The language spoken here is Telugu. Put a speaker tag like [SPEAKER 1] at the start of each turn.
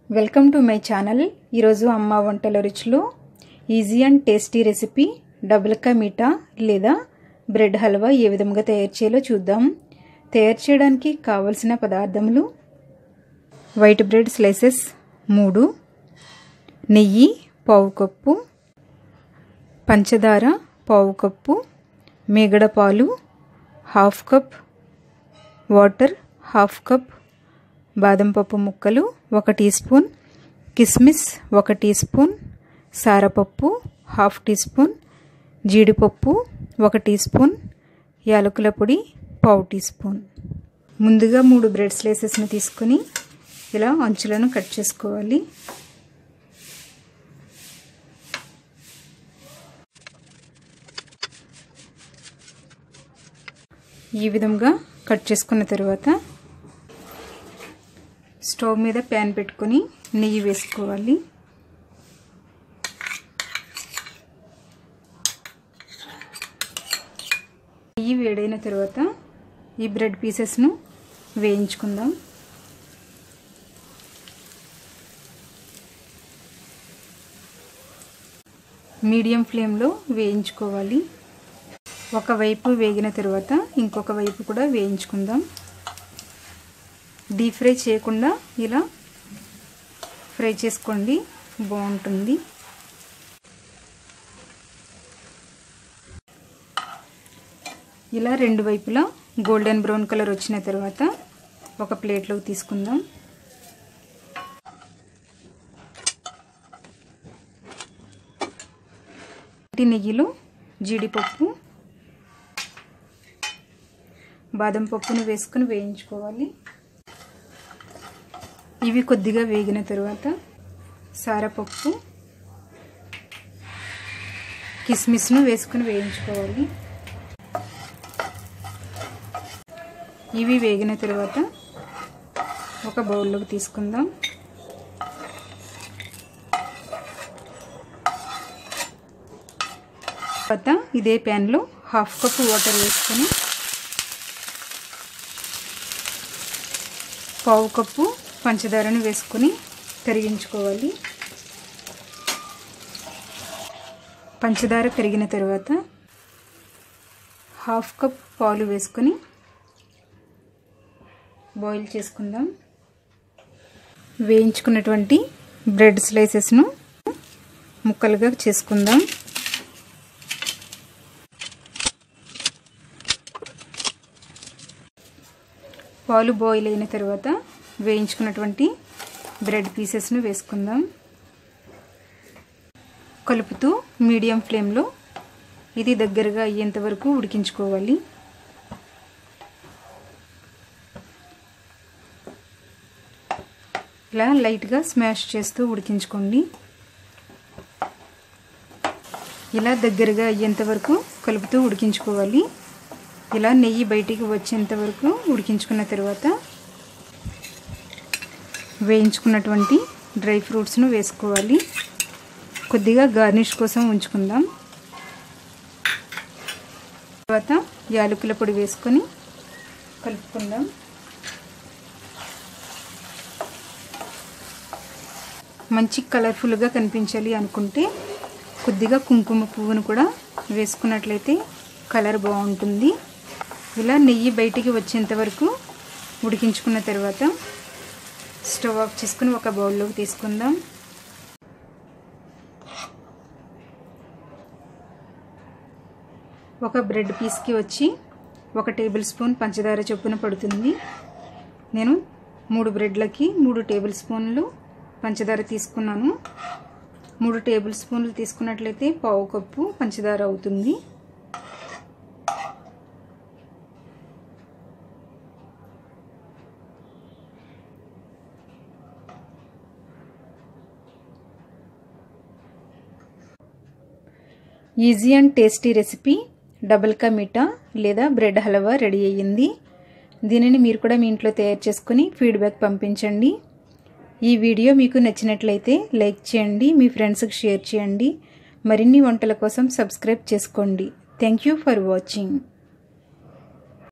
[SPEAKER 1] వెల్కమ్ టు మై ఛానల్ ఈరోజు అమ్మ వంటల రుచులు easy and tasty recipe double ka meetha లేదా బ్రెడ్ హల్వా ఏ విధంగా తయారు చేయాలో చూద్దాం తయారు చేయడానికి కావలసిన పదార్థములు వైట్ బ్రెడ్ స్లైసెస్ మూడు నెయ్యి పావు కప్పు పంచదార పావు కప్పు మేగడ పాలు half cup water half cup బాదం పప్పు ముక్కలు ఒక టీ స్పూన్ కిస్మిస్ ఒక టీ స్పూన్ సారపప్పు హాఫ్ టీ స్పూన్ జీడిపప్పు ఒక టీ స్పూన్ యాలకుల పొడి పావు టీ స్పూన్ ముందుగా మూడు బ్రెడ్ స్లైసెస్ని తీసుకొని ఇలా అంచులను కట్ చేసుకోవాలి ఈ విధంగా కట్ చేసుకున్న తర్వాత స్టవ్ మీద ప్యాన్ పెట్టుకొని నెయ్యి వేసుకోవాలి నెయ్యి వేడైన తర్వాత ఈ బ్రెడ్ పీసెస్ను వేయించుకుందాం మీడియం ఫ్లేమ్లో వేయించుకోవాలి ఒకవైపు వేగిన తర్వాత ఇంకొక వైపు కూడా వేయించుకుందాం డీప్ ఫ్రై చేయకుండా ఇలా ఫ్రై చేసుకోండి బాగుంటుంది ఇలా రెండు వైపులా గోల్డెన్ బ్రౌన్ కలర్ వచ్చిన తర్వాత ఒక ప్లేట్లోకి తీసుకుందాం నెయ్యిలో జీడిపప్పు బాదం పప్పును వేసుకుని వేయించుకోవాలి ఇవి కొద్దిగా వేగిన తర్వాత సారపప్పు కిస్మిస్ను వేసుకుని వేయించుకోవాలి ఇవి వేగిన తర్వాత ఒక బౌల్లోకి తీసుకుందాం తర్వాత ఇదే ప్యాన్లో హాఫ్ కప్ వాటర్ వేసుకొని పావు కప్పు పంచదారను వేసుకొని కరిగించుకోవాలి పంచదార కరిగిన తర్వాత హాఫ్ కప్ పాలు వేసుకొని బాయిల్ చేసుకుందాం వేయించుకున్నటువంటి బ్రెడ్ స్లైసెస్ను ముక్కలుగా చేసుకుందాం పాలు బాయిల్ అయిన తర్వాత వేయించుకున్నటువంటి బ్రెడ్ పీసెస్ను వేసుకుందాం కలుపుతూ మీడియం ఫ్లేమ్లో ఇది దగ్గరగా అయ్యేంత వరకు ఉడికించుకోవాలి ఇలా లైట్గా స్మాష్ చేస్తూ ఉడికించుకోండి ఇలా దగ్గరగా అయ్యేంత వరకు కలుపుతూ ఉడికించుకోవాలి ఇలా నెయ్యి బయటికి వచ్చేంత వరకు ఉడికించుకున్న తర్వాత వేయించుకున్నటువంటి డ్రై ఫ్రూట్స్ను వేసుకోవాలి కొద్దిగా గార్నిష్ కోసం ఉంచుకుందాం తర్వాత యాలకుల పొడి వేసుకొని కలుపుకుందాం మంచి కలర్ఫుల్గా కనిపించాలి అనుకుంటే కొద్దిగా కుంకుమ పువ్వును కూడా వేసుకున్నట్లయితే కలర్ బాగుంటుంది ఇలా నెయ్యి బయటికి వచ్చేంత వరకు ఉడికించుకున్న తర్వాత స్టవ్ ఆఫ్ చేసుకుని ఒక బౌల్లోకి తీసుకుందాం ఒక బ్రెడ్ పీస్కి వచ్చి ఒక టేబుల్ స్పూన్ పంచదార చొప్పున పడుతుంది నేను మూడు బ్రెడ్లకి మూడు టేబుల్ స్పూన్లు పంచదార తీసుకున్నాను మూడు టేబుల్ స్పూన్లు తీసుకున్నట్లయితే పావు కప్పు పంచదార అవుతుంది easy and tasty recipe double ka meetha లేదా బ్రెడ్ హల్వా రెడీ అయ్యింది దీనిని మీరు కూడా మీ ఇంట్లో తయారు చేసుకుని ఫీడ్బ్యాక్ పంపించండి ఈ వీడియో మీకు నచ్చినట్లయితే లైక్ చేయండి మీ ఫ్రెండ్స్కి షేర్ చేయండి మరిన్ని వంటల కోసం సబ్స్క్రైబ్ చేసుకోండి థ్యాంక్ యూ ఫర్ వాచింగ్